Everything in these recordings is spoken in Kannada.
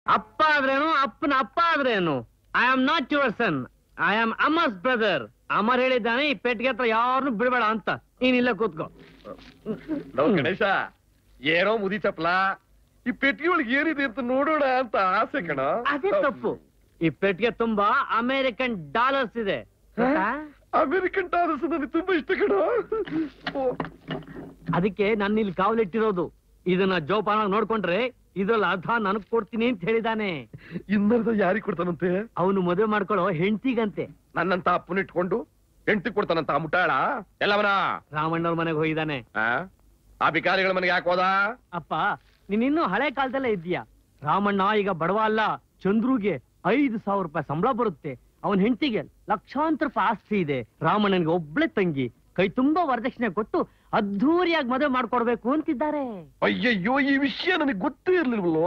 ಅಪ್ಪ ಆದ್ರೇನು ಅಪ್ಪನ ಅಪ್ಪ ಆದ್ರೇನು I am not your son I am Amar's brother Amar ಹೇಳಿದ್ದಾನೆ ಈ ಪೆಟ್ಟಿಗೆ ಹತ್ರ ಯಾರನ್ನು ಬಿಡಬೇಡ ಅಂತ ನೀನಿಲ್ಲ ಕೂತ್ಕೋ ಲವ್ ಗಣೇಶ ಏನೋ ಮುದಿ ಚಪ್ಲ ಈ ಪೆಟ್ಟಿಗೆ ಒಳಗೆ ಏನಿದೆ ಅಂತ ನೋಡೋಣ ಅಂತ ಆಸೆ ಕಣ ಅದೇ ತಪ್ಪು ಈ ಪೆಟ್ಟಿಗೆ ತುಂಬಾ ಅಮೆರಿಕನ್ ಡಾಲರ್ಸ್ ಇದೆ ಗೊತ್ತಾ? ಅಮೆರಿಕನ್ ಟಾರಸ್ ನನಗೆ ತುಂಬಾ ಇಷ್ಟ ಕಣ ಓ, ಅದಕ್ಕೆ ನಾನು ಇಲ್ಲಿ ಕಾವಲಿಟ್ಟಿರೋದು ಇದನ್ನ ಜೋಪಾನ ನೋಡ್ಕೊಂಡ್ರೆ ಇದ್ರಲ್ಲಿ ಅರ್ಧ ನನಗ್ ಕೊಡ್ತೀನಿ ಅಂತ ಹೇಳಿದಾನೆ ಇನ್ನರ್ಧ ಯಾರಿಗ್ ಕೊಡ್ತಾನಂತೆ ಅವನು ಮದುವೆ ಮಾಡ್ಕೊಳ್ಳೋ ಹೆಂಡತಿಗಂತೆ ನನ್ನಂತ ಅಪ್ಪನ ಇಟ್ಕೊಂಡು ಹೆಂಡತಿ ಕೊಡ್ತಾನಂತ ಆ ಮುಟ್ಟಾಳ ಎಲ್ಲವನ ರಾಮಣ್ಣವ್ರ ಮನೆಗೆ ಹೋಗಿದ್ದಾನೆ ಆ ಬಿಕಾರಿಗಳ ಮನೆಗೆ ಯಾಕೆ ಹೋದ ಅಪ್ಪ ನೀನ್ ಇನ್ನೂ ಹಳೆ ಕಾಲದಲ್ಲೇ ಇದ್ದೀಯ ರಾಮಣ್ಣ ಈಗ ಬಡವ ಅಲ್ಲ ಚಂದ್ರುಗೆ ಐದು ಸಾವಿರ ರೂಪಾಯಿ ಸಂಬಳ ಬರುತ್ತೆ ಅವನ್ ಹೆಂಡತಿಗೆ ಲಕ್ಷಾಂತರ ರೂಪಾಯಿ ಆಸ್ತಿ ಇದೆ ರಾಮಣ್ಣನಿಗೆ ಒಬ್ಳೆ ತಂಗಿ ಕೈ ತುಂಬಾ ವರದಕ್ಷಿಣೆ ಕೊಟ್ಟು ಅದ್ಧೂರಿಯಾಗಿ ಮದುವೆ ಮಾಡ್ಕೊಡ್ಬೇಕು ಅಂತಿದ್ದಾರೆ ಅಯ್ಯಯ್ಯೋ ಈ ವಿಷಯ ನನಗೆ ಗೊತ್ತೇ ಇರ್ಲಿಲ್ವಲ್ಲೋ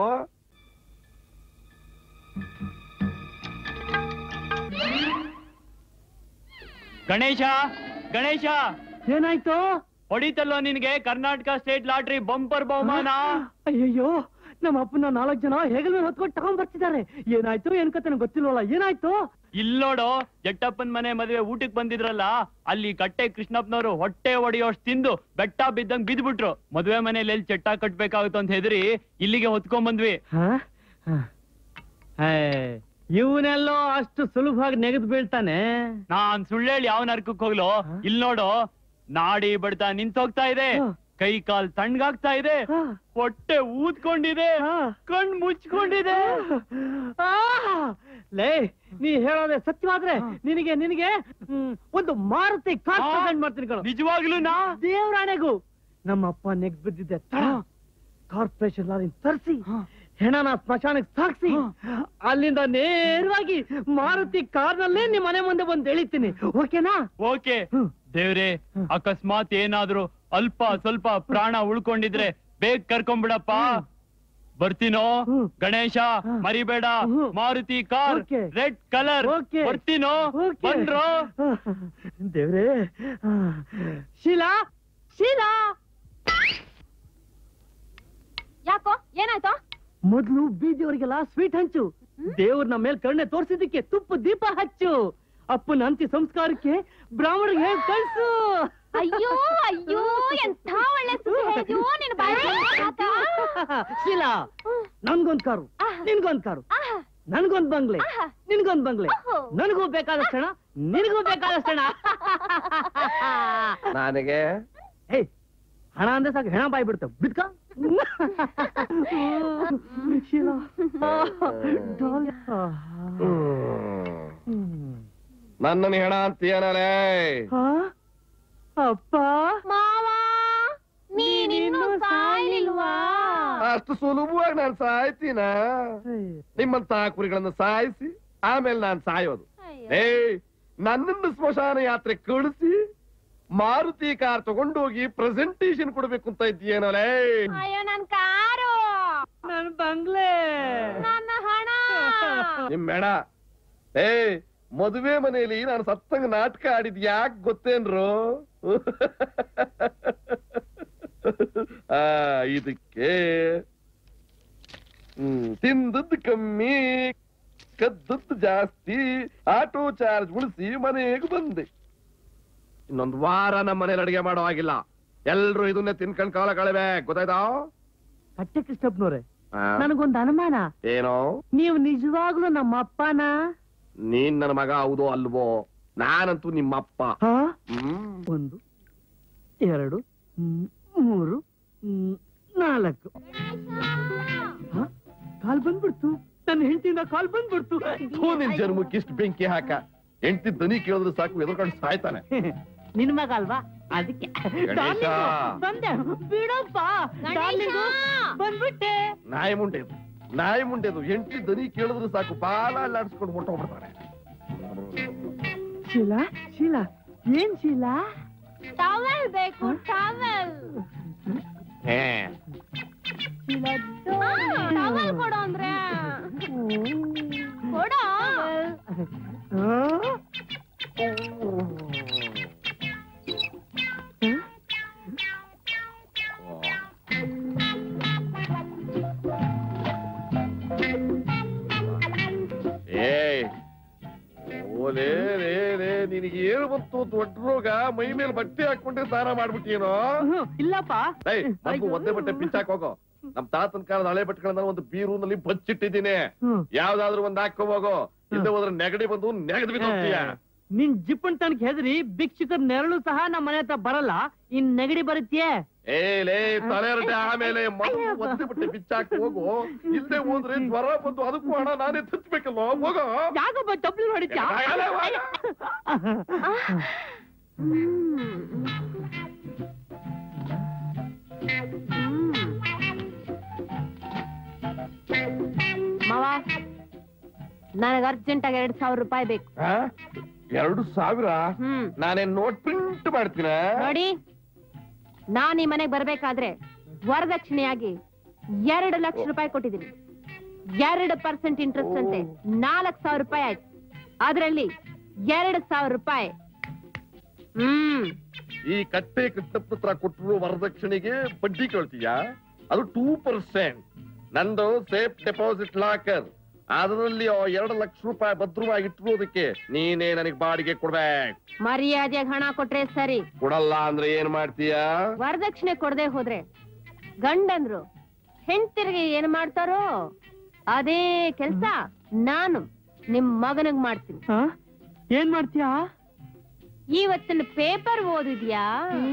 ಗಣೇಶ ಗಣೇಶ ಏನಾಯ್ತು ಹೊಡಿತಲ್ಲೋ ನಿನ್ಗೆ ಕರ್ನಾಟಕ ಸ್ಟೇಟ್ ಲಾಟ್ರಿ ಬಂಪರ್ ಬಹುಮಾನ ಅಯ್ಯಯ್ಯೋ ನಮ್ಮ ಅಪ್ಪನ ನಾಲ್ಕು ಜನ ಹೆಗಲ್ ಮೇಲೆ ಹೊತ್ಕೊಂಡು ತಗೊಂಡ್ ಬರ್ತಿದ್ದಾರೆ ಏನಾಯ್ತು ಏನ್ ಕತೆ ನಂಗ್ ಗೊತ್ತಿಲ್ವಲ್ಲ ಏನಾಯ್ತು ಇಲ್ಲೋಡು ಜಟ್ಟಪ್ಪನ್ ಮನೆ ಮದುವೆ ಊಟಕ್ ಬಂದಿದ್ರಲ್ಲ ಅಲ್ಲಿ ಕಟ್ಟೆ ಕೃಷ್ಣಪ್ಪನವರು ಹೊಟ್ಟೆ ಒಡೆಯೋಷ್ಟು ತಿಂದು ಬೆಟ್ಟ ಬಿದ್ದಂಗ್ ಬಿದ್ಬಿಟ್ರು ಮದುವೆ ಮನೇಲಿ ಎಲ್ಲಿ ಚಟ್ಟ ಕಟ್ಬೇಕಾಗುತ್ತೋ ಅಂತ ಹೆದರಿ ಇಲ್ಲಿಗೆ ಹೊತ್ಕೊಂಡ್ ಬಂದ್ವಿ ಇವನೆಲ್ಲೋ ಅಷ್ಟು ಸುಲಭವಾಗಿ ನೆಗೆದು ಬೀಳ್ತಾನೆ ನಾನ್ ಸುಳ್ಳೇಳಿ ಯಾವ ನರ್ಕಕ್ ಹೋಗ್ಲೋ ಇಲ್ ನೋಡು ನಾಡಿ ಬಡ್ತಾ ನಿಂತೋಗ್ತಾ ಇದೆ ಹ. ಕೈ ಕಾಲ್ ತಣ್ಣಗಾಗ್ತಾ ಇದೆ ಹ. ಹೊಟ್ಟೆ ಊದ್ಕೊಂಡಿದೆ ಹ. ಕಣ್ ಮುಚ್ಕೊಂಡಿದೆ ಆ! ಲೇ ನೀ ಹೇಳೋದೆ ಸತ್ಯವಾದ್ರೆ ನಿನಗೆ ನಿನಗೆ ಹ್ಮ್, ಒಂದು ಮಾರುತಿ ಕಾರ್ ಆ? ಪ್ರೆಸೆಂಟ್ ಮಾಡ್ತೀನಿ ಕಣೋ ನಿಜವಾಗ್ಲೂ ನಾ ದೇವರಾಣೆಗೂ ನಮ್ಮಪ್ಪ ನೆಗ್ ಬಿದ್ದಿದ್ದೆ ತಡ ಕಾರ್ಪೊರೇಷನ್ ಲಾರಿ ತರಿಸಿ ಹೆಣನ ಸ್ಮಶಾನಕ್ಕೆ ಸಾಕ್ಸಿ ಅಲ್ಲಿಂದ ನೇರವಾಗಿ ಮಾರುತಿ ಕಾರ್ನಲ್ಲೇ ನಿಮ್ ಮನೆ ಮುಂದೆ ಬಂದು ಎಳಿತೀನಿ ಓಕೆನಾ ಓಕೆ ಹ್ಮ್. ದೇವ್ರೆ ಅಕಸ್ಮಾತ್ ಏನಾದ್ರೂ ಅಲ್ಪ ಸ್ವಲ್ಪ ಪ್ರಾಣ ಉಳ್ಕೊಂಡಿದ್ರೆ ಬೇಗ ಕರ್ಕೊಂಡ್ಬಿಡಪ್ಪ ಬರ್ತೀನೋ ಹ್ಮ್. ಗಣೇಶ ಹ್ಮ್. ಮರಿಬೇಡ ಹ್ಮ್. Maruti car Okay. Red colour Okay. ಬರ್ತೀನೋ ಓಕೆ ಬಂದ್ರೋ ದೇವ್ರೇ ಆ, ಶೀಲಾ ಶೀಲಾ ಯಾಕೋ ಏನಾಯ್ತು ಮೊದ್ಲು ಬೀದಿಯವರಿಗೆಲ್ಲ ಸ್ವೀಟ್ ಹಂಚು ದೇವ್ರ ನಮ್ಮ ಮೇಲೆ ಕರುಣೆ ತೋರ್ಸಿದ್ದಕ್ಕೆ ತುಪ್ಪ ದೀಪ ಹಚ್ಚು ಅಪ್ಪನ ಅಂತ್ಯ ಸಂಸ್ಕಾರಕ್ಕೆ ಬ್ರಾಹ್ಮಣರಿಗೆ ಹೇಳಿ ಕಳ್ಸು ಅಯ್ಯೋ ಅಯ್ಯೋ ಎಂಥ ಒಳ್ಳೆ ಸುದ್ದಿ ಹೇಳಿದ್ಯೋ ನಿನ್ ಬಾಯಿ ಶೀಲಾ ನನ್ಗೊಂದ್ ಕಾರು ನಿನ್ಗೊಂದ್ ಕಾರು ನನ್ಗೊಂದ್ ಬಂಗ್ಲೆ ನಿನ್ಗೊಂದ್ ಬಂಗ್ಲೆ ಓಹೋ. ನನಗೂ ಬೇಕಾದಷ್ಟು ಹಣ ನಿನಗೂ ಬೇಕಾದಷ್ಟು ಹಣ ನನಗೆ ಏಯ್ ಹಣ ಅಂದ್ರೆ ಸಾಕು ಹೆಣ ಬಾಯ್ ಬಿಡ್ತಾವ ಬಿದ್ಕ ಶೀಲಾ ಡಾಲ್. ಹ್ಮ್. ನನ್ನನ್ನು ಹೆಣ ಅಂತೀಯನಲೇ ಆ? ಅಪ್ಪ ಮಾವ ನೀನಿನ್ನೂ ಸಾಯ್ಲಿಲ್ವಾ ಅಷ್ಟು ಸುಲಭವಾಗಿ ನಾನು ಸಾಯ್ತೀನ ನಿಮ್ಮಂತ ಕುರಿಗಳನ್ನ ಸಾಯಿಸಿ ಆಮೇಲೆ ನಾನು ಸಾಯೋದು ಅಯ್ಯೋ. ಏ ನನ್ನನ್ನು ಸ್ಮಶಾನ ಯಾತ್ರೆ ಕಳಿಸಿ ಮಾರುತಿ ಕಾರ್ ತಗೊಂಡೋಗಿ ಪ್ರೆಸೆಂಟೇಶನ್ ಕೊಡ್ಬೇಕು ಅಂತ ಇದ್ದೀಯನಲೇ ಅಯ್ಯೋ ನನ್ ಕಾರು ನನ್ ಬಂಗ್ಲೆ ನನ್ನ ಹಣ ನಿಮ್ ಮೇಡ ಏ ಮದುವೆ ಮನೆಯಲ್ಲಿ ನಾನು ಸತ್ತಂಗ ನಾಟಕ ಆಡಿದ್ ಯಾಕೆ ಗೊತ್ತೇನ್ರು ಆ ಇದಕ್ಕೆ ಹ್ಮ್ ತಿಂದದ್ದು ಕಮ್ಮಿ ಕದ್ದದ್ದು ಜಾಸ್ತಿ ಆಟೋ ಚಾರ್ಜ್ ಉಳಿಸಿ ಮನೆಗೆ ಬಂದೆ ಇನ್ನೊಂದು ವಾರ ನಮ್ಮ ಮನೇಲಿ ಅಡಿಗೆ ಮಾಡೋ ಆಗಿಲ್ಲ ಎಲ್ರು ಇದನ್ನೇ ತಿನ್ಕೊಂಡ್ ಕಾಲ ಕಳಬೇಕು ಗೊತ್ತಾಯ್ತಾ ಕಟ್ಟೆ ಕೃಷ್ಣಪ್ಪನವ್ರೆ ಆ? ನನಗೊಂದು ಅನುಮಾನ ಏನೋ ನೀವು ನಿಜವಾಗ್ಲೂ ನಮ್ಮ ಅಪ್ಪನ ನೀನ್ ನನ್ನ ಮಗ ಹೌದೋ ಅಲ್ವೋ ನಾನಂತೂ ನಿಮ್ಮಪ್ಪ ಹಾ? ಹ್ಮ್ ಒಂದು ಎರಡು ಹ್ಮ್, ಮೂರು ಹ್ಮ್, ನಾಲ್ಕು ಹಾ? ಕಾಲ್ ಬಂದ್ಬಿಡ್ತು ನನ್ನ ಹೆಂಡತಿಯಿಂದ ಕಾಲ್ ಬಂದ್ಬಿಡ್ತು ಥೂ, ನಿನ್ ಜನ್ಮಕ್ಕೆ ಇಷ್ಟು ಬೆಂಕಿ ಹಾಕ ಹೆಂಡತಿ ದನಿ ಕೇಳಿದ್ರೆ ಸಾಕು ಎದುರ್ಕೊಂಡು ಸಾಯ್ತಾನೆ ನಿನ್ ಮಗ ಅಲ್ವಾ ಅದಕ್ಕೆ ಗಣೇಶ. Darling, ಬಂದೆ ಬಿಡಪ್ಪ ಗಣೇಶ. Darling, ಬಂದ್ಬಿಟ್ಟೆ ನಾಯಿ ಮುಂಡೆದು ನಾಯಿ ಮುಂಡೆದು ಹೆಂಡತಿ ದನಿ ಕೇಳಿದ್ರೆ ಸಾಕು ಬಾಲ ಅಲ್ಲಾಡ್ಸ್ಕೊಂಡು ಹೊಟ್ಟೋಗ್ಬಿಡ್ತಾನೆ ಶೀಲಾ ಶೀಲಾ ಏನ್ ಶೀಲಾ ಟವೆಲ್ ಬೇಕು ಟವೆಲ್ ಹೇ ಟವೆಲ್ ಕೊಡು ಅಂದ್ರೆ ಕೊಡು ಬಂತು ದೊಡ್ಡ ರೋಗ ಮೈ ಮೇಲೆ ಬಟ್ಟೆ ಹಾಕೊಂಡೆ ಸ್ನಾನ ಮಾಡ್ಬಿಟ್ಟೇನೋ ಹ್ಮ್, ಇಲ್ಲಪ್ಪ ಏಯ್ ಮೊದ್ಲು ಅಯ್ಯೋ. ಒಂದೇ ಬಟ್ಟೆ ಪಿಂಚಾಕ್ ಹೋಗೋ ನಮ್ ತಾತನ ಕಾಲದ ಹಳೆ ಬಟ್ಟೆಗಳನ್ನ ಒಂದು ಬೀರೂನಲ್ಲಿ ಬಚ್ಚಿಟ್ಟಿದ್ದೀನಿ ಹ್ಮ್. ಯಾವ್ದಾದ್ರು ಒಂದ್ ಹಾಕೋ ಹೋಗೋ ಇಲ್ಲದೆ ಹೋದ್ರೆ ನೆಗಡಿ ಬಂದು ನೆಗದ್ ಬಿದ್ದೋಗ್ತೀಯ ನಿನ್ ಜಿಪ್ಪನ್ ತನಕ ಹೆದರಿ ಭಿಕ್ಷುಕರ್ ನೆರಳು ಸಹ ನಮ್ಮ ಮನೆ ಹತ್ರ ಬರಲ್ಲ ಇನ್ ನೆಗಡಿ ಬರುತ್ತೀಯೇ ಏ ಲೇ ತಲೆರಟೆ ಆಮೇಲೆ ಮೊದಲು ಒಂದೇ ಬಟ್ಟೆ ಪಿಂಚಾಕ್ ಹೋಗು ಇಲ್ಲದೆ ಹೋದ್ರೆ ಜ್ವರ ಬಂದು ಅದಕ್ಕೂ ಹಣ ನಾನೇ ತಚ್ಚಬೇಕಲ್ವ ಹೋಗೋ ಯಾಕಪ್ಪ ತಪ್ಪಲು ಮಾಡಿದ್ಯಾ ಆಗಲ್ಲ, ಮಾವ ನನಗೆ ಅರ್ಜೆಂಟ್ ಆಗಿ ಎರಡ್ ಸಾವಿರ ರೂಪಾಯಿ ಬೇಕು ಆ? ಎರಡು ಸಾವಿರ ಹ್ಮ್ ನಾನೇನ್ ನೋಟ್ ಪ್ರಿಂಟ್ ಮಾಡ್ತೀನ ನೋಡಿ ನಾನ್ ಈ ಮನೆಗ್ ಬರ್ಬೇಕಾದ್ರೆ ವರದಕ್ಷಿಣೆಯಾಗಿ ಎರಡು ಲಕ್ಷ ರೂಪಾಯಿ ಕೊಟ್ಟಿದ್ದೀನಿ ಎರಡು ಪರ್ಸೆಂಟ್ ಇಂಟ್ರೆಸ್ಟ್ ಅಂತೆ ನಾಲ್ಕು ಸಾವಿರ ರೂಪಾಯಿ ಆಯ್ತು ಅದ್ರಲ್ಲಿ ಎರಡು ಸಾವಿರ ರೂಪಾಯಿ ಹ್ಮ್ ಈ ಕಟ್ಟೆ ಕಟ್ಟಪತ್ರ ಕೊಟ್ಟರು ವರದಕ್ಷಿಣೆಗೆ ಬಡ್ಡಿ ಕೇಳ್ತೀಯಾ ಅದು ಟೂ ಪರ್ಸೆಂಟ್ ನಂದು ಸೇಫ್ ಡೆಪಾಸಿಟ್ ಲಾಕರ್ ಅದರಲ್ಲಿ ಆ ಎರಡು ಲಕ್ಷ ರೂಪಾಯಿ ಭದ್ರವಾಗಿ ಇಟ್ಟಿರೋದಕ್ಕೆ ನೀನೇ ನನಗೆ ಬಾಡಿಗೆ ಕೊಡ್ಬೇಕು ಮರ್ಯಾದೆಯಾಗಿ ಹಣ ಕೊಟ್ರೆ ಸರಿ ಕೊಡಲ್ಲ ಅಂದ್ರೆ ಏನ್ ಮಾಡ್ತೀಯಾ ವರದಕ್ಷಿಣೆ ಕೊಡದೆ ಹೋದ್ರೆ ಗಂಡಂದ್ರು ಹೆಂಡ್ತಿರಿಗೆ ಏನ್ ಮಾಡ್ತಾರೋ ಅದೇ ಕೆಲ್ಸ ನಾನು ನಿಮ್ ಮಗನಿಗ್ ಮಾಡ್ತೀನಿ ಹ? ಏನ್ ಮಾಡ್ತೀಯಾ ಇವತ್ತಿನ ಪೇಪರ್ ಓದಿದ್ಯಾ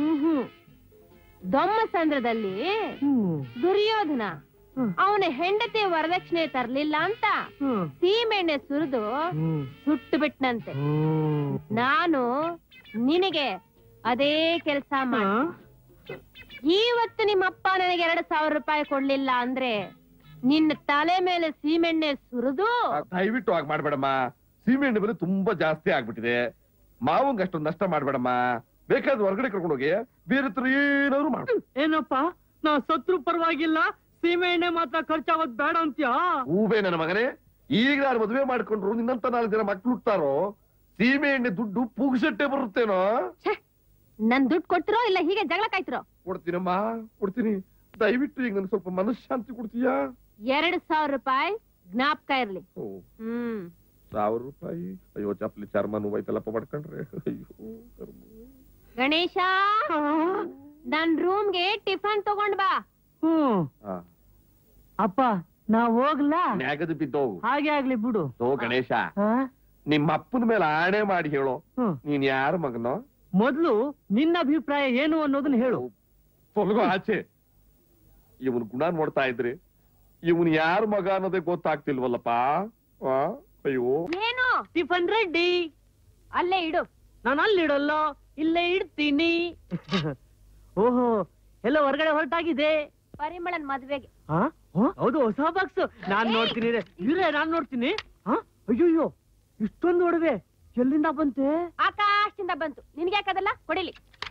ದೊಮ್ಮಸಂದ್ರದಲ್ಲಿ ಹ್ಮ್. ದುರ್ಯೋಧನ ಹ್ಮ್. ಅವನ ಹೆಂಡತಿ ವರದಕ್ಷಿಣೆ ತರ್ಲಿಲ್ಲ ಅಂತ ಹ್ಮ್. ಸೀಮೆಣ್ಣೆ ಸುರಿದು ಹ್ಮ್. ಸುಟ್ಟು ಬಿಟ್ನಂತೆ ಹ್ಮ್. ನಾನು ನಿನಗೆ ಅದೇ ಕೆಲಸ ಹ? ಮಾಡಿ ಇವತ್ತು ನಿಮ್ಮಪ್ಪ ನನಗೆ ಎರಡು ಸಾವಿರ ರೂಪಾಯಿ ಕೊಡ್ಲಿಲ್ಲ ಅಂದ್ರೆ ನಿನ್ನ ತಲೆ ಮೇಲೆ ಸೀಮೆಣ್ಣೆ ಸುರಿದು ಆ, ದಯವಿಟ್ಟು ಹಾಗೆ ಮಾಡ್ಬೇಡಮ್ಮ ಸೀಮೆಎಣ್ಣೆ ಬೆಲೆ ತುಂಬಾ ಜಾಸ್ತಿ ಆಗ್ಬಿಟ್ಟಿದೆ ಮಾವಂಗ್ ಅಷ್ಟೊಂದು ನಷ್ಟ ಮಾಡ್ಬೇಡಮ್ಮ ಬೇಕಾದ್ರೆ ಹೊರಗಡೆ ಕರ್ಕೊಂಡು ಹೋಗಿ ಬೇರೆ ಹತ್ರ ಏನಾದ್ರು ಮಾಡು ಏನಪ್ಪ ನಾ ಸತ್ರು ಪರವಾಗಿಲ್ಲ ಸೀಮೆ ಎಣ್ಣೆ ಮಾತ್ರ ಖರ್ಚಾಗೋದ್ ಬೇಡ ಅಂತ್ಯಾ ಹೂವೇ ನನ್ನ ಮಗನೇ ಈಗ ನಾನು ಮದುವೆ ಮಾಡ್ಕೊಂಡ್ರು ನಿನ್ನಂತ ನಾಲ್ಕು ಜನ ಮಕ್ಳು ಹುಟ್ಟಾರೋ ಸೀಮೆ ಎಣ್ಣೆ ದುಡ್ಡು ಪುಗ್ಸಟ್ಟೆ ಬರುತ್ತೇನೋ ಛೆ, ನನ್ ದುಡ್ಡು ಕೊಡ್ತಿರೋ ಇಲ್ಲ ಹೀಗೆ ಜಗಳ ಕಾಯ್ತಿರೋ ಕೊಡ್ತೀನಮ್ಮ ಕೊಡ್ತೀನಿ ದಯವಿಟ್ಟು ಈಗ ನನ್ ಸ್ವಲ್ಪ ಮನಃಶಾಂತಿ ಕೊಡ್ತೀಯಾ ಎರಡು ಸಾವಿರ ರೂಪಾಯಿ ಜ್ಞಾಪಕ ಇರ್ಲಿ ಓ ಹ್ಮ್ ಸಾವಿರ ರೂಪಾಯಿ ಅಯ್ಯೋ ಚಪ್ಪಲಿ ಚರ್ಮ ನೋವಾಯ್ತಲ್ಲಪ್ಪ ಮಾಡ್ಕೊಂಡ್ರೆ ಅಯ್ಯೋ ಕರ್ಮ. ಗಣೇಶ ನನ್ ರೂಮ್ಗೆ ಟಿಫನ್ ತಗೊಂಡ್ ಬಾ ಹ್ಮ್ ಆ, ಅಪ್ಪ ನಾ ಹೋಗ್ಲಾ ನ್ಯಾಗದ ಬಿದ್ದೋಗು ಹಾಗೆ ಆಗ್ಲಿ ಬಿಡು ಓ ಗಣೇಶ ಹ? ನಿಮ್ಮ ಅಪ್ಪನ ಮೇಲೆ ಆಣೆ ಮಾಡಿ ಹೇಳು ಹ್ಮ್. ನೀನ್ ಯಾರ ಮಗನೋ ಮೊದ್ಲು ನಿನ್ನ ಅಭಿಪ್ರಾಯ ಏನು ಅನ್ನೋದನ್ನ ಹೇಳು ತೊಲಗೋ ಆಚೆ ಇವನ್ ಗುಣ ನೋಡ್ತಾ ಇದ್ರಿ ಇವನ್ ಯಾರ ಮಗ ಅನ್ನೋದೇ ಗೊತ್ತಾಗ್ತಿಲ್ವಲ್ಲಪ್ಪ ಆ? ಅಯ್ಯೋ ಏನು ಟಿಫನ್ ರೆಡ್ಡಿ ಅಲ್ಲೇ ಇಡು ನಾನು ಅಲ್ಲಿಡಲ್ಲ ಇಲ್ಲೇ ಇಡ್ತೀನಿ ಓಹೋ ಎಲ್ಲ ಹೊರಗಡೆ ಹೊರಟಾಗಿದೆ ಪರಿಮಳನ್ ಮದ್ವೆಗೆ ಆ? ಹ? ಹೌದು ಹೊಸ ಬಾಕ್ಸ್ ನಾನ್ ನೋಡ್ತೀನಿ ಇರೆ. ಇರೆ ನಾನ್ ನೋಡ್ತೀನಿ ಹ? ಅಯ್ಯಯ್ಯೋ ಇಷ್ಟೊಂದು ಒಡವೆ ಎಲ್ಲಿಂದ ಬಂತೆ ಆಕಾಶದಿಂದ ಬಂತು ನಿನ್ಗೆ ಯಾಕದಲ್ಲ ಕೊಡಿಲಿ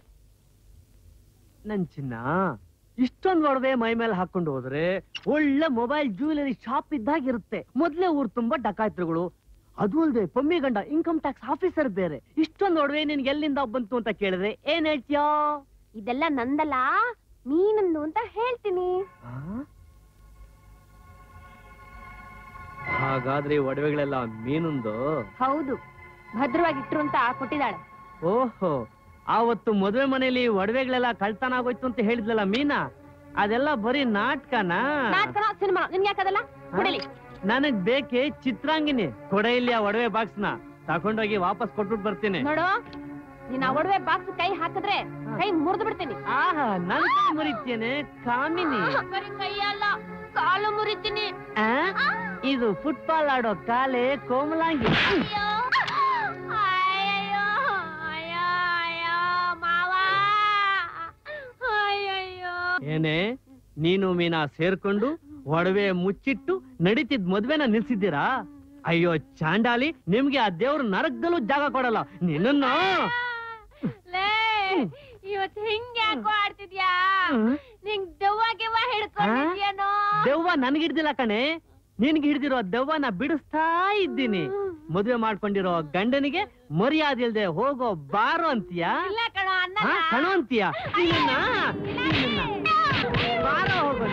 ನನ್ ಚಿನ್ನ ಇಷ್ಟೊಂದು ಒಡವೆ ಮೈ ಮೇಲೆ ಹಾಕೊಂಡು ಹೋದ್ರೆ ಒಳ್ಳೆ ಮೊಬೈಲ್ ಜ್ಯುವೆಲರಿ ಶಾಪ್ ಇದ್ದಾಗಿರುತ್ತೆ ಮೊದ್ಲೇ ಊರ್ ತುಂಬಾ ಡಕಾಯಿತ್ರುಗಳು ಅದು ಅಲ್ದೆ ಪಮ್ಮಿ ಗಂಡ ಇನ್ಕಮ್ ಟ್ಯಾಕ್ಸ್ ಆಫೀಸರ್ ಬೇರೆ ಇಷ್ಟೊಂದು ಒಡವೆ ನಿನ್ಗೆ ಎಲ್ಲಿಂದ ಬಂತು ಅಂತ ಕೇಳಿದ್ರೆ ಏನ್ ಹೇಳ್ತೀಯಾ ಇದೆಲ್ಲ ನಂದಲ್ಲ ನೀನಂದು ಅಂತ ಹೇಳ್ತೀನಿ ಆ? ಹಾಗಾದ್ರೆ ಈ ಒಡವೆಗಳೆಲ್ಲ ಮೀನುಂದು ಹೌದು ಭದ್ರವಾಗಿಟ್ರು ಅಂತ ಕೊಟ್ಟಿದ್ದಾಳೆ ಓಹೋ ಆವತ್ತು ಮದುವೆ ಮನೆಯಲ್ಲಿ ಒಡವೆಗಳೆಲ್ಲ ಕಳ್ತನ ಆಗೋಯ್ತು ಅಂತ ಹೇಳಿದ್ಲಲ್ಲ ಮೀನಾ ಅದೆಲ್ಲ ಬರೀ ನಾಟಕನಾ ನಾಟಕನ ಸಿನಿಮಾ ನಿನ್ಗೆ ಯಾಕದಲ್ಲ ಕೊಡಿಲಿ ನನಗ್ ಬೇಕೆ ಚಿತ್ರಾಂಗಿನಿ ಕೊಡ ಇಲ್ಲಿ ಆ ಒಡವೆ ಬಾಕ್ಸ್ ನ ತಕೊಂಡೋಗಿ ವಾಪಸ್ ಕೊಟ್ಬಿಟ್ಟು ಬರ್ತೀನಿ ನೋಡು ನೀನ್ ಆ ಒಡವೆ ಬಾಕ್ಸ್ ಕೈ ಹಾಕಿದ್ರೆ ಕೈ ಮುರಿದು ಬಿಡ್ತೀನಿ ಆಹಾ ನನ್ ಕೈ ಮುರಿತೇನೆ ಕಾಮಿನಿ ಬರೀ ಕೈ ಅಲ್ಲ ಕಾಲು ಮುರಿತೀನಿ ಆ? ಇದು ಫುಟ್ಬಾಲ್ ಆಡೋ ಕಾಲೇ ಕೋಮಲಾಂಗಿ ಅಯ್ಯೋ ಅಯ್ಯಯ್ಯೋ ಅಯ್ಯೋ ಅಯ್ಯೋ ಮಾವ ಅಯ್ಯಯ್ಯೋ ಏನೇ ನೀನು ಮೀನಾ ಸೇರ್ಕೊಂಡು ಒಡವೆ ಮುಚ್ಚಿಟ್ಟು ನಡೀತಿದ್ ಮದ್ವೆನ ನಿಲ್ಸಿದ್ದೀರಾ ಅಯ್ಯೋ ಚಾಂಡಾಲಿ ನಿಮ್ಗೆ ಆ ದೇವ್ರು ನರಕದಲ್ಲೂ ಜಾಗ ಕೊಡಲ್ಲ ನಿನ್ನ ಲೇ ಇವತ್ ಹಿಂಗ್ ಯಾಕೋ ಆಡ್ತಿದ್ಯಾ ನಿಂಗ್ ದೆವ್ವ ಗಿವ್ವ ಹಿಡ್ಕೊಂಡಿದ್ಯೇನೋ ದೆವ್ವ ನನ್ಗೆ ಹಿಡ್ದಿಲ್ಲ ಕಣೆ ನಿನ್ಗೆ ಹಿಡ್ದಿರೋ ದೆವ್ವನ ಬಿಡಿಸ್ತಾ ಇದ್ದೀನಿ ಮದುವೆ ಮಾಡ್ಕೊಂಡಿರೋ ಗಂಡನಿಗೆ ಮರ್ಯಾದೆ ಇಲ್ದೆ ಹೋಗೋ ಬಾರೋ ಅಂತೀಯಾ ಇಲ್ಲ ಕಣೋ ಅನ್ನ ಹಾ, ಕಣೋ ಅಂತೀಯಾ ನಿನ್ನ ನಿನ್ನ ಬಾರೋ ಹೋಗೋ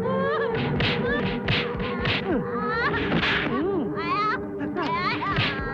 ಹ್ಮ್.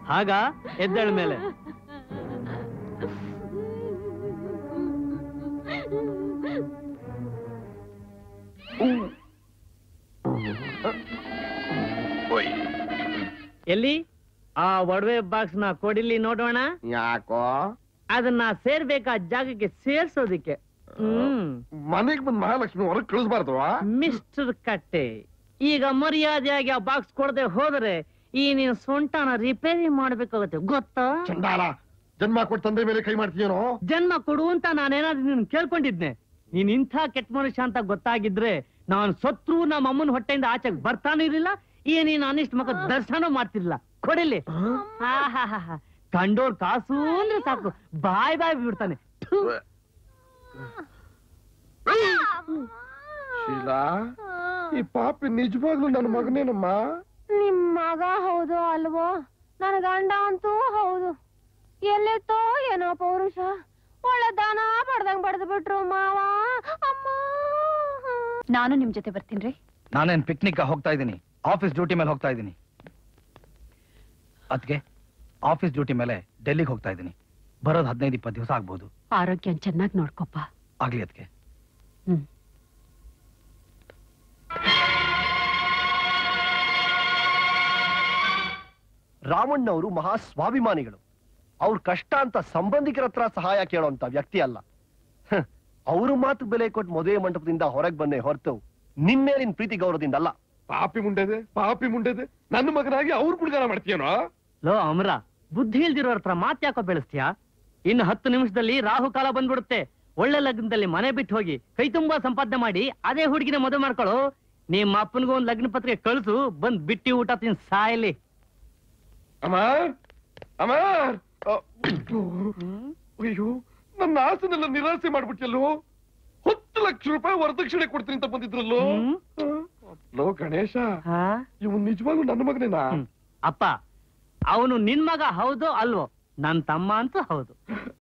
ಹಾಗ ಎದ್ದೇಳ ಮೇಲೆ ಎಲ್ಲಿ ಆ ಒಡವೆ ಬಾಕ್ಸ್ ನ ಕೊಡಿಲಿ ನೋಡೋಣ ಯಾಕೋ ಅದನ್ನ ಸೇರ್ಬೇಕಾದ ಜಾಗಕ್ಕೆ ಸೇರ್ಸೋದಿಕ್ಕೆ ಹ್ಮ್ ಮನೆಗ್ ಬಂದ್ ಮಹಾಲಕ್ಷ್ಮಿ ಹೊರಗ್ ಕಳಿಸ್ಬಾರ್ದು ಮಿಸ್ಟರ್ ಕಟ್ಟೆ ಈಗ ಮರ್ಯಾದೆಯಾಗಿ ಆ ಬಾಕ್ಸ್ ಕೊಡದೆ ಹೋದರೆ ಈ ನೀನ್ ಸೊಂಟನ ರಿಪೇರಿ ಮಾಡ್ಬೇಕಾಗತ್ತೆ ಗೊತ್ತಾ ಚಂಡಾಲ ಜನ್ಮ ಕೊಟ್ಟು ತಂದೆ ಮೇಲೆ ಕೈ ಮಾಡ್ತೀಯೇನೋ ಜನ್ಮ ಕೊಡು ಅಂತ ನಾನೇನಾದ್ರೂ ನೀನ್ ಕೇಳ್ಕೊಂಡಿದ್ನೆ ನೀನ್ ಇಂಥ ಕೆಟ್ಟ ಮನುಷ್ಯ ಅಂತ ಗೊತ್ತಾಗಿದ್ರೆ ನಾನ್ ಸತ್ರು ನಮ್ಮ ಅಮ್ಮನ ಹೊಟ್ಟೆಯಿಂದ ಆಚೆಗೆ ಬರ್ತಾನೂ ಇರ್ಲಿಲ್ಲ ಈ ನೀನ್ ಅನಿಷ್ಟ ಮಕ್ಕ ದರ್ಶನ ಮಾಡ್ತಿರ್ಲಿಲ್ಲ ಕೊಡಿಲಿ ಆಹಾಹಾಹಾ. ಕಂಡೋರ್ ಕಾಸು ಅಂದ್ರೆ ಸಾಕು ಬಾಯ್ ಬಾಯ್ ಬಿಡ್ತಾನೆ ಥು. ಶೀಲಾ ಈ ಪಾಪಿ ನಿಜವಾಗ್ಲೂ ನನ್ನ ಮಗನೇನಮ್ಮ ನಿಮ್ ಮಗ ಹೌದು ಅಲ್ವೋ ನನ್ ಗಂಡ ಅಂತೂ ಹೌದು ಎಲ್ಲಿತ್ತೋ ಏನೋ ಪೌರುಷ ಒಳ್ಳೆ ದನ ಬಡ್ದಂಗ್ ಬಡ್ದು ಬಿಟ್ರು ಮಾವ ಅಮ್ಮ ನಾನು ನಿಮ್ ಜೊತೆ ಬರ್ತೀನಿ ನಾನೇನ್ ಪಿಕ್ನಿಕ್ ಹೋಗ್ತಾ ಇದ್ದೀನಿ ಆಫೀಸ್ ಡ್ಯೂಟಿ ಮೇಲೆ ಹೋಗ್ತಾ ಇದ್ದೀನಿ ಅದಕ್ಕೆ ಆಫೀಸ್ ಡ್ಯೂಟಿ ಮೇಲೆ ಡೆಲ್ಲಿಗೆ ಹೋಗ್ತಾ ಇದ್ದೀನಿ ಬರೋದು ಹದಿನೈದು ಇಪ್ಪತ್ತು ದಿವಸ ಆಗ್ಬೋದು ಆರೋಗ್ಯ ಚೆನ್ನಾಗಿ ನೋಡ್ಕೊಪ್ಪ ಆಗ್ಲಿ ಅದಕ್ಕೆ ಹ್ಮ್ ರಾಮಣ್ಣವರು ಮಹಾ ಸ್ವಾಭಿಮಾನಿಗಳು ಅವ್ರ ಕಷ್ಟ ಅಂತ ಸಂಬಂಧಿಕರ ಹತ್ರ ಸಹಾಯ ಕೇಳೋಂತ ವ್ಯಕ್ತಿ ಅಲ್ಲ ಅವರು ಮಾತು ಬೆಲೆ ಕೊಟ್ಟು ಮದುವೆ ಮಂಟಪದಿಂದ ಹೊರಗೆ ಬಂದೆ ಹೊರತು ನಿನ್ ಮೇಲಿನ ಪ್ರೀತಿ ಗೌರವದಿಂದ ಅಲ್ಲ ಪಾಪಿ ಮುಂಡೆದೆ ಪಾಪಿ ಮುಂಡೆದೆ ನನ್ನ ಮಗನಾಗಿ ಅವ್ರು ಗುಡ್ಗಾರ ಮಾಡ್ತೀಯನೋ ಲೋ ಅಮರ ಬುದ್ಧಿ ಇಲ್ದಿರೋರ್ ಹತ್ರ ಮಾತ್ ಯಾಕೋ ಬೆಳೆಸ್ತೀಯಾ ಇನ್ನು ಹತ್ತು ನಿಮಿಷದಲ್ಲಿ ರಾಹು ಕಾಲ ಬಂದ್ಬಿಡುತ್ತೆ ಒಳ್ಳೆ ಲಗ್ನದಲ್ಲಿ ಮನೆ ಬಿಟ್ಟು ಹೋಗಿ ಕೈ ತುಂಬಾ ಸಂಪಾದನೆ ಮಾಡಿ ಅದೇ ಹುಡುಗಿನ ಮದುವೆ ಮಾಡ್ಕೊಳ್ಳು ನಿಮ್ಮ ಅಪ್ಪನಿಗೂ ಒಂದ್ ಲಗ್ನ ಪತ್ರಿಕೆ ಕಳ್ಸು ಬಂದ್ ಬಿಟ್ಟಿ ಊಟ ತಿನ್ ಸಾಯಲಿ ಅಮರ್ ಅಮರ್ ಅ, ಅಯ್ಯೋ ನನ್ನ ಆಸನೆಲ್ಲ ನಿರಾಸೆ ಮಾಡ್ಬಿಟ್ಟಲ್ಲೋ ಹತ್ತು ಲಕ್ಷ ರೂಪಾಯಿ ವರದಕ್ಷಿಣೆ ಕೊಡ್ತೀನಿ ಅಂತ ಬಂದಿದ್ರಲ್ಲೋ ಹ್ಮ್. ಲೋ ಗಣೇಶ ಹಾ? ಇವನ್ ನಿಜವಾಗ್ಲೂ ನನ್ನ ಮಗನೇನಾ ಹ್ಮ್. ಅಪ್ಪ ಅವನು ನಿನ್ ಮಗ ಹೌದು ಅಲ್ವೋ ನನ್ ತಮ್ಮ ಅಂತೂ ಹೌದು